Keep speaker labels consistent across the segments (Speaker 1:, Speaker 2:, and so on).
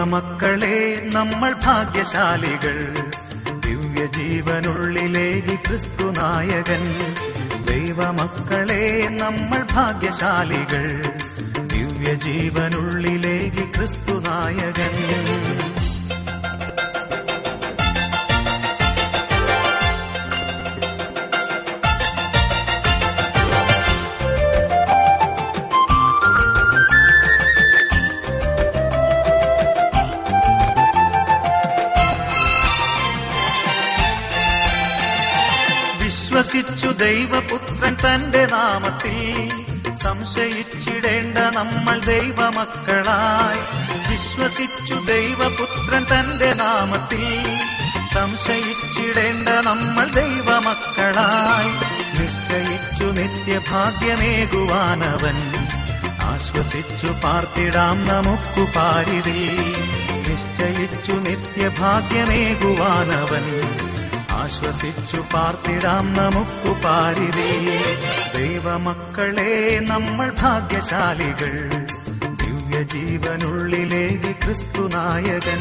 Speaker 1: ദൈവമക്കളെ നമ്മൾ ഭാഗ്യശാലികൾ ദിവ്യജീവനുള്ളിലേകി ക്രിസ്തു നായകൻ ദൈവമക്കളെ നമ്മൾ ഭാഗ്യശാലികൾ ദിവ്യജീവനുള്ളിലേകി ക്രിസ്തു നായകൻ വിശ്വസിച്ചു ദൈവപുത്രൻ തന്റെ നാമത്തിൽ സംശയിച്ചിടേണ്ട നമ്മൾ ദൈവമക്കളായി വിശ്വസിച്ചു ദൈവപുത്രൻ തന്റെ നാമത്തിൽ സംശയിച്ചിടേണ്ട നമ്മൾ ദൈവമക്കളായി നിശ്ചയിച്ചു നിത്യഭാഗ്യമേകുവാനവൻ ആശ്വസിച്ചു പാർത്തിടാം നമുക്കു പാരിതിൽ നിശ്ചയിച്ചു നിത്യഭാഗ്യമേകുവാനവൻ ആശ്വസിച്ചു പാർത്തിടാം നമുക്കു പാരിതേ ദൈവമക്കളെ നമ്മൾ ഭാഗ്യശാലികൾ ദിവ്യജീവനുള്ളിലേക്ക് ക്രിസ്തു നായകൻ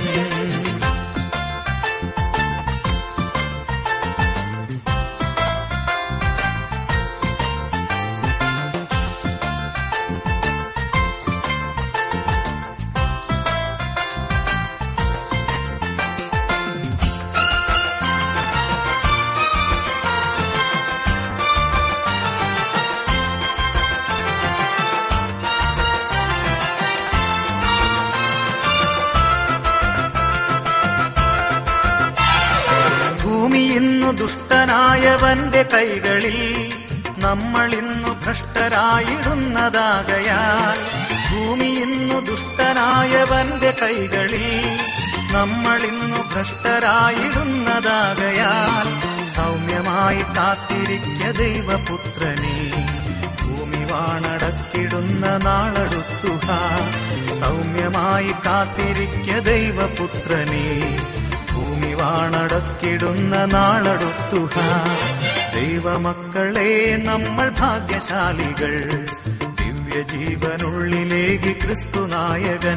Speaker 1: ഭൂമി ഇന്നു ദുഷ്ടനായവന്റെ കൈകളിൽ നമ്മൾ ഇന്നു ഭ്രഷ്ടരായിടുന്നതാകയാൽ ഭൂമി ഇന്നു ദുഷ്ടനായവന്റെ കൈകളിൽ നമ്മൾ ഇന്നു ഭ്രഷ്ടരായിടുന്നതാകയാൽ സൗമ്യമായി കാത്തിരിക്ക ദൈവപുത്രനെ ഭൂമി വാണടക്കിടുന്ന നാളടുത്തുക സൗമ്യമായി കാത്തിരിക്ക ദൈവപുത്രനെ ഭൂമി വാണടക്കിടുന്ന നാളടുത്തുക ദൈവമക്കളെ നമ്മൾ ഭാഗ്യശാലികൾ ദിവ്യജീവനുള്ളിലേക്ക് ക്രിസ്തു നായകൻ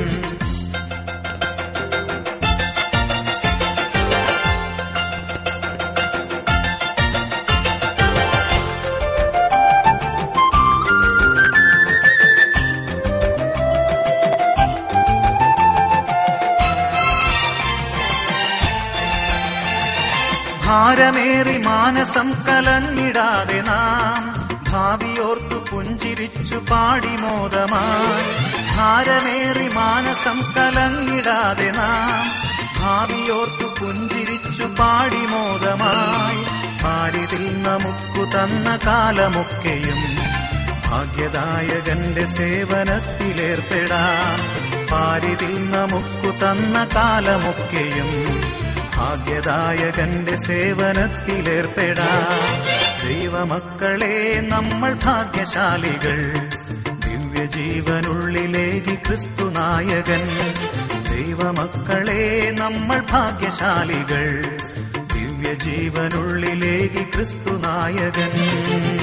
Speaker 1: ഭാരമേറി മാനസം കലങ്ങിടാതെ നാം ഭാവിയോർത്തു പുഞ്ചിരിച്ചു പാടി മോദമായി ഭാരമേറി മാനസം കലങ്ങിടാതെ നാം ഭാവിയോർത്തു പുഞ്ചിരിച്ചു പാടി മോദമായി പാരിതിൽ നമുക്കു തന്ന കാലമൊക്കെയും ഭാഗ്യദായകന്റെ സേവനത്തിലേർപ്പെടാം പാരിതിൽ നമുക്കു തന്ന കാലമൊക്കെയും ഭാഗ്യദായകന്റെ സേവനത്തിലേർപ്പെടാം ദൈവമക്കളെ നമ്മൾ ഭാഗ്യശാലികൾ ദിവ്യജീവനുള്ളിലേക്ക് ക്രിസ്തു നായകൻ ദൈവമക്കളെ നമ്മൾ ഭാഗ്യശാലികൾ ദിവ്യജീവനുള്ളിലേക്ക് ക്രിസ്തു നായകൻ